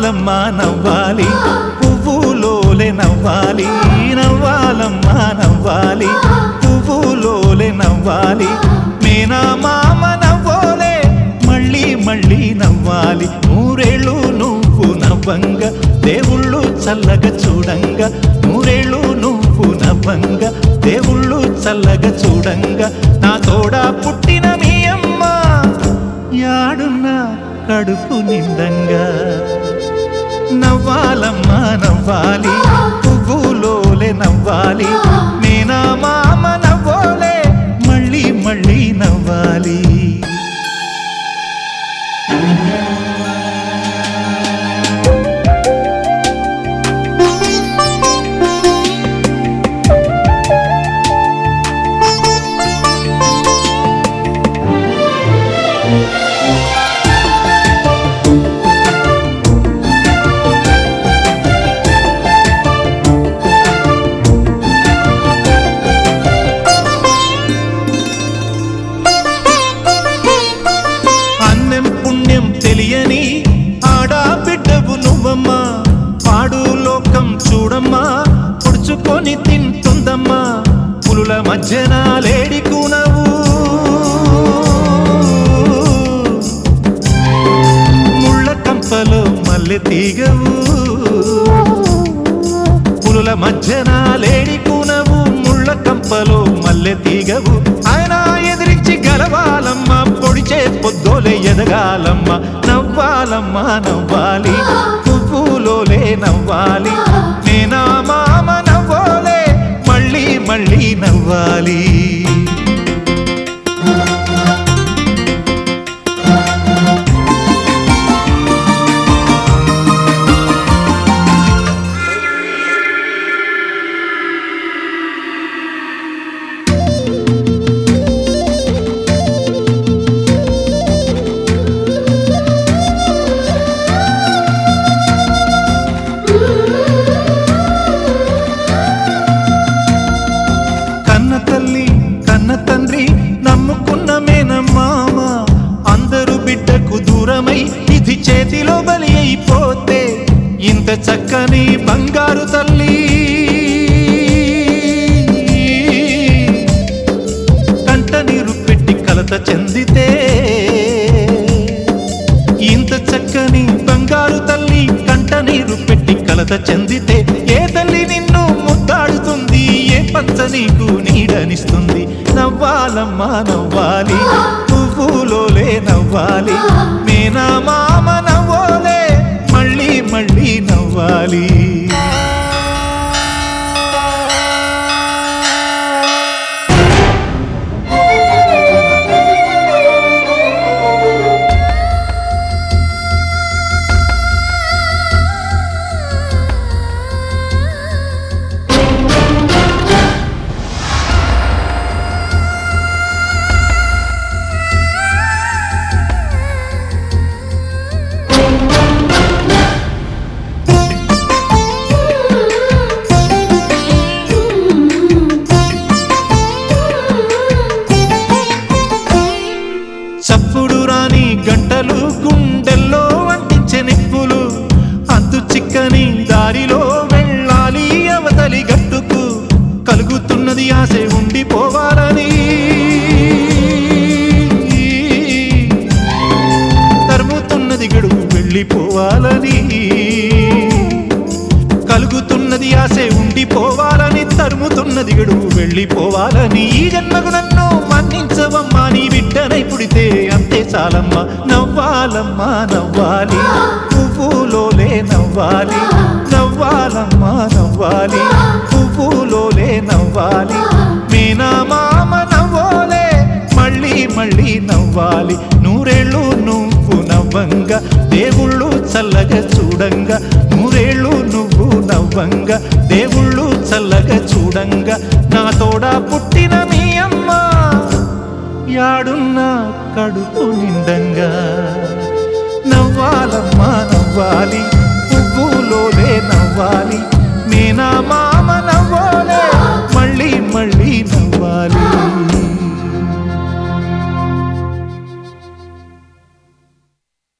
నవ్వాలమ్మా నవ్వాలి పువ్వులోలే నవ్వాలి నవ్వాలమ్మా నవ్వాలి పువ్వులోలే నవ్వాలి మీనా మామ నవ్వోలే మళ్ళీ మళ్ళీ నవ్వాలి నూరేళ్ళు నువ్వు నవ్వంగా దేవుళ్ళు చల్లగా చూడంగా నూరేళ్ళు నువ్వు నవ్వంగా దేవుళ్ళు చల్లగా చూడంగా నా తోడా పుట్టిన మీ అమ్మ యాడున్నా కడుపు నిండంగా నవ్వాలమ్మా నవ్వాలి పువ్వులోలే నవ్వాలి నేనా మామ నవ్వోలే మళ్ళీ మళ్ళీ నవ్వాలి అన్నం పుణ్యం తెలియని ఆడా బిడ్డవు నువ్వమ్మా పాడు లోకం చూడమ్మా పొడుచుకొని తింటుందమ్మా పులుల మధ్యన లేడికునవు ముళ్ళ కంపలో మల్లె తీగవు పులుల మధ్యన లేడికునవు ముళ్ళ కంపలో మల్లె తీగవు ఆయన ఎదిరించి గెలవాలమ్మ పొడిచే పొద్దోలే ఎదగాలమ్మ నవ్వాలమ్మ నవ్వాలి పువ్వులోలే నవ్వాలి నేనా మామ నవ్వోలే మళ్ళీ మళ్ళీ నవ్వాలి కన్న తల్లి కన్న తండ్రి నమ్ముకున్న మేనమ్మామ అందరూ బిడ్డకు దూరమై ఇది చేతిలో బలి అయిపోతే ఇంత చక్కని బంగారు తల్లి కంట నీరు పెట్టి కలత చెందితే ఇంత చక్కని బంగారు తల్లి కంట నీరు పెట్టి కలత చెందితే ఏ తల్లి నిన్ను ముద్దాడుతుంది ఏ పంచ నీకు నీడనిస్తుంది నవ్వాలమ్మా నవ్వాలి పువ్వులోలే నవ్వాలి మీనా మామ నవ్వోలే మళ్ళీ మళ్ళీ నవ్వాలి చప్పుడు రాని గంటలు గుండెల్లో అంటించే నిప్పులు అంతు చిక్కని దారిలో వెళ్ళాలి అవతలి గట్టుకు కలుగుతున్నది ఆశ ఉండిపోవాలని తరుముతున్నది గడువు వెళ్ళిపోవాలని కలుగుతున్నది ఆశే ఉండిపోవాలని తరుముతున్నది గడువు వెళ్ళిపోవాలని ఈ జన్మకు నన్ను మన్నించవమ్మా నీ బిడ్డనై పుడితే అంతే చాలమ్మా నవ్వాలమ్మా నవ్వాలి పువ్వులోలే నవ్వాలి నవ్వాలమ్మా నవ్వాలి పువ్వులోలే నవ్వాలి మీనా మామ నవ్వోలే మళ్ళీ మళ్ళీ నవ్వాలి నూరేళ్ళు నువ్వు నవ్వంగా దేవుళ్ళు చల్లగా చూడంగా నూరేళ్ళు నువ్వు నవ్వంగా దేవుళ్ళు చల్లగా చూడంగా నా తోడా పుట్టిన మీ అమ్మ యాడున్నా కడుపు నిండంగా నవ్వాలమ్మా నవ్వాలి పువ్వులోలే నవ్వాలి మీనా మా